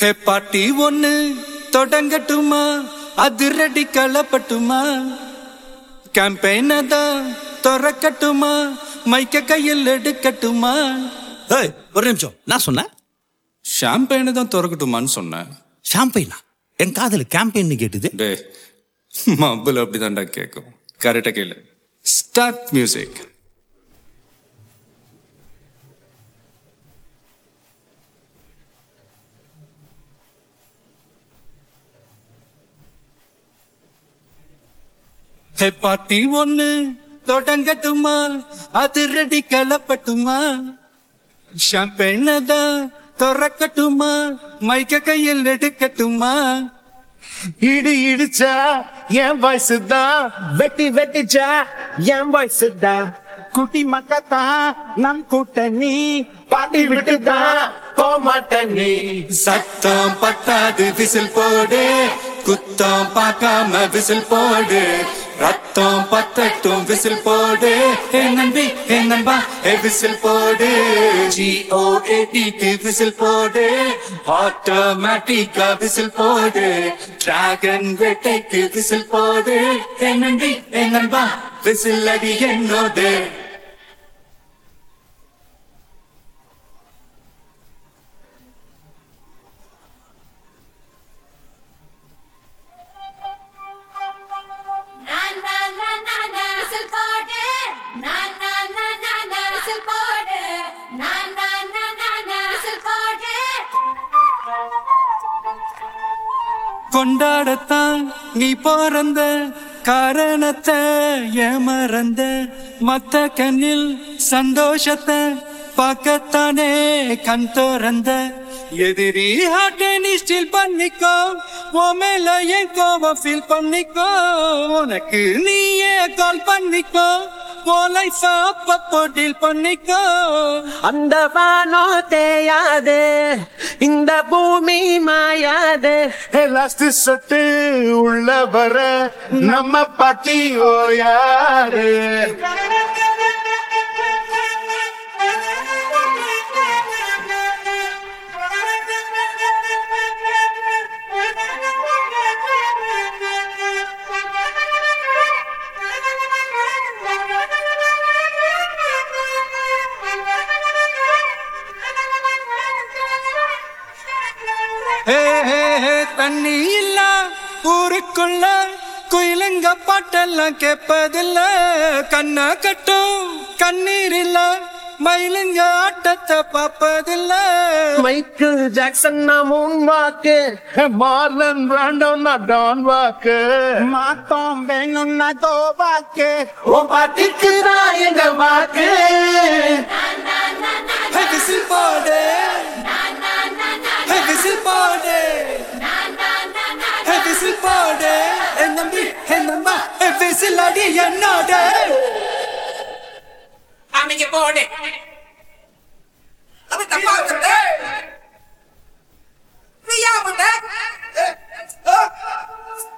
ஹே பாட்டி ஒண்ணு தொடங்கட்டுமா அதிரடி களப்பட்டுமா கேம்பெயின தான் திறக்கட்டுமா மைக்க கையில் எடுக்கட்டுமா ஏய் ஒரு நிமிஷம் நான் சொன்னேன் ஷாம்பெயினை தான் திறக்கட்டுமான்னு சொன்னேன் ஷாம்பைனா என் காதல கேம்பெயின் கேட்டுது டே மబ్బுல அப்படிதான்டா கேட்கும் கரெக்டா கேளு ஸ்டார்ட் மியூசிக் ஹே பாட்டி ஒண்ணு தொடங்கட்டுமா அது ரெடி கலப்பட்டுமா ஷாம்பெயினை தான் திறக்கட்டுமா மைக்க கையில் எடுக்கட்டுமா இடி இடிச்சா என் வயசு தான் வெட்டி வெட்டிச்சா என் வயசு தான் குட்டி மக்கத்தான் நம் கூட்டணி பாட்டி விட்டுதான் போமாட்ட நீ சத்தம் பத்தாது விசில் போடு குத்தம் பார்க்காம விசில் போடு ரத்தம் பத்தட்டும் விசில் போடு ஏ நம்பி ஏ நண்பா ஏ விசில் போடு ஜிஓ ஏடிக்கு விசில் போடு ஆட்டோமேட்டிக்கா விசில் போடு டிராகன் வேட்டைக்கு விசில் போடு ஏ நம்பி ஏ நண்பா விசில் அடி என்னோடு Na na na na na whistle போடு na na na na na whistle போடு na na na na na whistle போடு கொண்டாடத்தான் நீ பிறந்த காரணத்தை ஏமறந்த மத்த கண்ணில் சந்தோஷத்தை பார்க்கத்தானே கண் திறந்த எதிரி ஹார்ட்டை நீ ஸ்டில் பண்ணிக்கோ உன் மேல என் கோவம் ஃபீல் பண்ணிக்கோ உனக்கு நீயே கால் பண்ணிக்கோ உன் லைஃப் அப்பப்போ டீல் பண்ணிக்கோ அந்த வானோ தேயாது இந்த பூமி மாயாது லாஸ்ட் சொட்டு உள்ள வர நம்ம பாட்டி ஓ யாரு ஹே ஹே ஹே தண்ணி இல்ல ஊருக்குள்ள குயிலுங்க பாட்டெல்லாம் கேட்பதில்ல கண்ணா கட்டும் கண்ணீர் இல்ல மயிலுங்க ஆட்டத்தை பார்ப்பதில்ல மைக்கேல் ஜாக்சன் நான் உன் வாக்கு மார்லன் பிராண்டோன் நான் டான் வாக்கு மாத்தோம் வேணும்னா தோ வாக்கு உன் பாட்டிக்கு தான் எங்க வாக்கு ஹே விசில் போடு ஹே விசில் போடு ஹே விசில் போடு என் நம்பி என் நம்பா ஹே விசில் அடி என்னோட அமைக்க போடு அது தப்பா வச்சுட்டு நீ ஏன் பண்ண